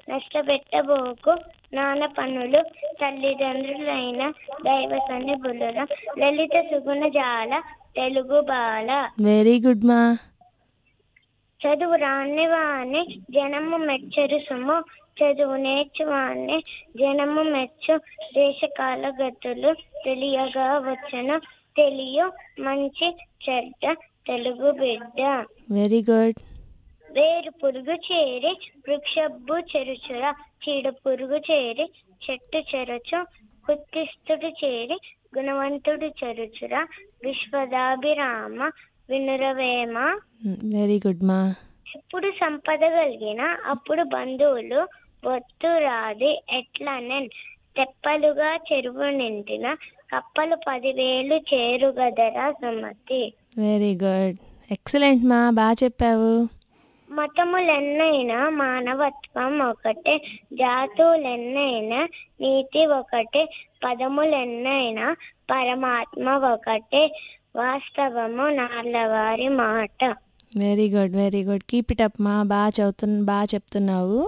నష్టపెట్టబోకు నాన్న పనులు తల్లిదండ్రులైన దైవ సన్నిధుల లలిత సుగుణ జాల తెలుగు బాల వెరీ గుడ్ మా చదువు రాని వాణ్ణి జనము మెచ్చరు సుము చదువు నేర్చువాణ్ణి జనము మెచ్చు దేశకాల గతులు తెలియగా వచ్చను తెలియ మంచి చెడ్డ తెలుగు బిడ్డ వెరీ గుడ్ వేరు పురుగు చేరి వృక్షబ్బు చెరుచుర చీడ పురుగు చేరి చెట్టు చెరచు కుత్తిస్తుడు చేరి గుణవంతుడు చెరుచుర విశ్వదాభిరామ వినురవేమ వెరీ గుడ్ మా ఎప్పుడు సంపద కలిగిన అప్పుడు బంధువులు ఒత్తు రాది ఎట్లనెన్ తెప్పలుగా చెరువు నిండిన కప్పలు పదివేలు చేరుగదరా సుమతి వెరీ గుడ్ ఎక్సలెంట్ మా బాగా చెప్పావు మతములెన్నైనా మానవత్వం ఒకటే జాతులెన్నైనా నీతి ఒకటే పదములెన్నైనా పరమాత్మ ఒకటే వాస్తవము నాళ్ళవారి మాట very good very good keep it up మా బాగా చదువుతున్న బాగా చెప్తున్నావు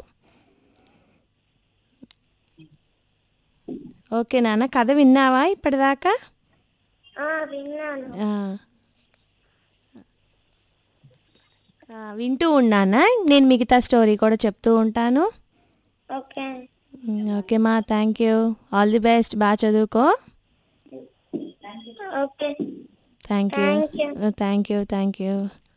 ఓకే నాన్న కథ విన్నావా ఇప్పటిదాకా ఆ విన్నాను ఆ. ఆ, వింటూ ఉన్నానా నేను మిగతా స్టోరీ కూడా చెప్తూ ఉంటాను ఓకే ఉమ్, ఓకే మా thank you all the best బాగా చదువుకో okay thank you Thank you. Thank you thank you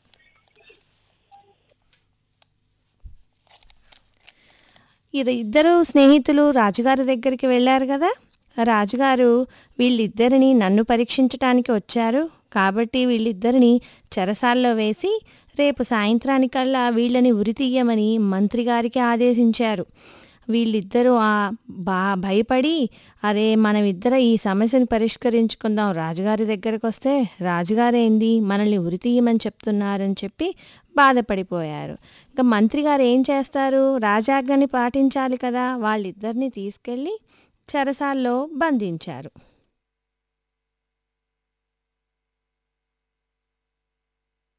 ఇది ఇద్దరు స్నేహితులు రాజుగారి దగ్గరికి వెళ్ళారు కదా రాజుగారు వీళ్ళిద్దరిని నన్ను పరీక్షించటానికి వచ్చారు కాబట్టి వీళ్ళిద్దరిని చెరసాల్లో వేసి రేపు సాయంత్రానికల్లా వీళ్ళని ఉరి తీయమని మంత్రి గారికి ఆదేశించారు వీళ్ళిద్దరూ ఆ బా భయపడి అరే మనమిద్దర ఈ సమస్యను పరిష్కరించుకుందాం రాజుగారి దగ్గరకు వస్తే రాజుగారేంది మనల్ని ఉరి తీయమని చెప్తున్నారని చెప్పి బాధపడిపోయారు ఇంకా మంత్రి గారు ఏం చేస్తారు రాజాజ్ఞని పాటించాలి కదా వాళ్ళిద్దరిని తీసుకెళ్ళి చెరసాల్లో బంధించారు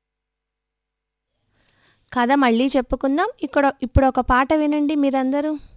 కథ మళ్ళీ చెప్పుకుందాం ఇక్కడ ఇప్పుడు ఒక పాట వినండి మీరందరూ